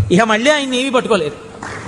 ఇక మళ్ళీ ఆయన ఏమీ పట్టుకోలేరు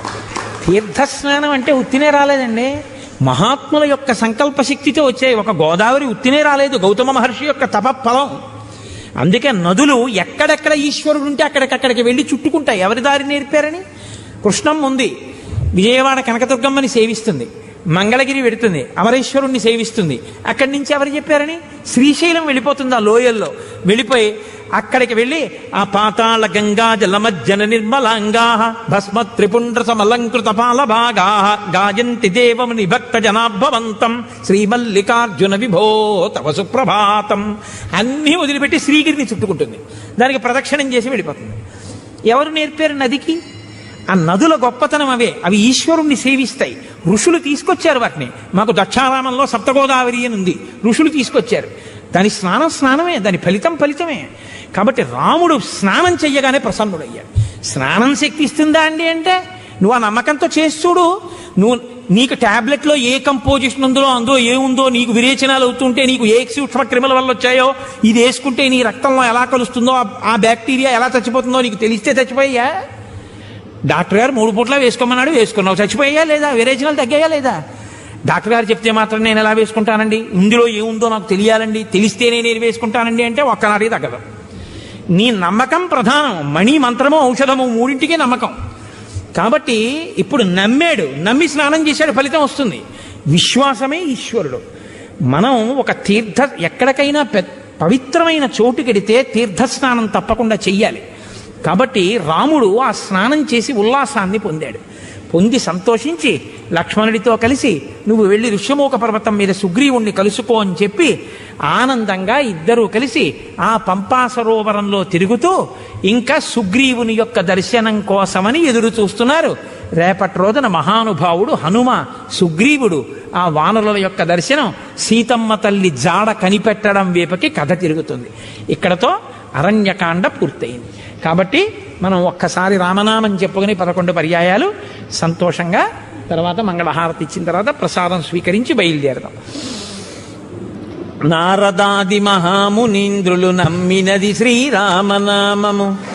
తీర్థస్నానం అంటే ఉత్తినే రాలేదండి మహాత్ముల యొక్క సంకల్ప శక్తితో వచ్చాయి ఒక గోదావరి ఉత్తినే రాలేదు గౌతమ మహర్షి యొక్క తపఫలం అందుకే నదులు ఎక్కడెక్కడ ఈశ్వరుడు ఉంటే అక్కడికక్కడికి వెళ్ళి చుట్టుకుంటాయి ఎవరి దారి నేర్పారని కృష్ణం ఉంది విజయవాడ కనకదుర్గమ్మని సేవిస్తుంది మంగళగిరి వెడుతుంది అమరేశ్వరుణ్ణి సేవిస్తుంది అక్కడి నుంచి ఎవరు చెప్పారని శ్రీశైలం వెళ్ళిపోతుంది ఆ లోయల్లో వెళ్ళిపోయి అక్కడికి వెళ్ళి ఆ పాతాళ గంగా జలమజ్జన నిర్మలాంగా భస్మ త్రిపుండ్ర సమలంకృత పాల భాగా గాయంతి దేవముని భక్త జనాభవంతం శ్రీమల్లికార్జున విభో తవ సుప్రభాతం అన్నీ వదిలిపెట్టి శ్రీగిరిని చుట్టుకుంటుంది దానికి ప్రదక్షిణం చేసి వెళ్ళిపోతుంది ఎవరు నేర్పారు నదికి ఆ నదుల గొప్పతనం అవే అవి ఈశ్వరుణ్ణి సేవిస్తాయి ఋషులు తీసుకొచ్చారు వాటిని మాకు దక్షారామంలో సప్తగోదావరి అని ఉంది ఋషులు తీసుకొచ్చారు దాని స్నానం స్నానమే దాని ఫలితం ఫలితమే కాబట్టి రాముడు స్నానం చెయ్యగానే ప్రసన్నుడయ్యాడు స్నానం శక్తి ఇస్తుందా అండి అంటే నువ్వు ఆ నమ్మకంతో చేసి చూడు నువ్వు నీకు టాబ్లెట్లో ఏ కంపోజిషన్ ఉందో అందులో ఏముందో నీకు విరేచనాలు అవుతుంటే నీకు ఏ సూక్ష్మ క్రిముల వల్ల వచ్చాయో ఇది వేసుకుంటే నీ రక్తంలో ఎలా కలుస్తుందో ఆ- ఆ బ్యాక్టీరియా ఎలా చచ్చిపోతుందో నీకు తెలిస్తే చచ్చిపోయా డాక్టర్ గారు మూడు పూట్ల వేసుకోమన్నాడు వేసుకున్నావు చచ్చిపోయా లేదా విరేచనాలు తగ్గాయా లేదా డాక్టర్ గారు చెప్తే మాత్రం నేను ఎలా వేసుకుంటానండి ఇందులో ఏముందో నాకు తెలియాలండి తెలిస్తేనే నేను వేసుకుంటానండి అంటే ఒక్కనాటికి తగ్గదు నీ నమ్మకం ప్రధానం మణి మంత్రము ఔషధము మూడింటికి నమ్మకం కాబట్టి ఇప్పుడు నమ్మాడు నమ్మి స్నానం చేశాడు ఫలితం వస్తుంది విశ్వాసమే ఈశ్వరుడు మనం ఒక తీర్థ ఎక్కడికైనా పె- పవిత్రమైన చోటుకెడితే తీర్థస్నానం తప్పకుండా చెయ్యాలి కాబట్టి రాముడు ఆ స్నానం చేసి ఉల్లాసాన్ని పొందాడు పొంది సంతోషించి లక్ష్మణుడితో కలిసి నువ్వు వెళ్ళి ఋష్యమూక పర్వతం మీద సుగ్రీవుణ్ణి కలుసుకో అని చెప్పి ఆనందంగా ఇద్దరూ కలిసి ఆ పంపా సరోవరంలో తిరుగుతూ ఇంకా సుగ్రీవుని యొక్క దర్శనం కోసమని ఎదురు చూస్తున్నారు రేపటి రోజున మహానుభావుడు హనుమ సుగ్రీవుడు ఆ వానరుల యొక్క దర్శనం సీతమ్మ తల్లి జాడ కనిపెట్టడం వేపకి కథ తిరుగుతుంది ఇక్కడతో అరణ్యకాండ పూర్తయింది కాబట్టి మనం ఒక్కసారి రామనామం చెప్పుకొని పదకొండు పర్యాయాలు సంతోషంగా తర్వాత మంగళహారతి ఇచ్చిన తర్వాత ప్రసాదం స్వీకరించి బయలుదేరదాం నారదాది మహామునీంద్రులు నమ్మినది శ్రీరామనామము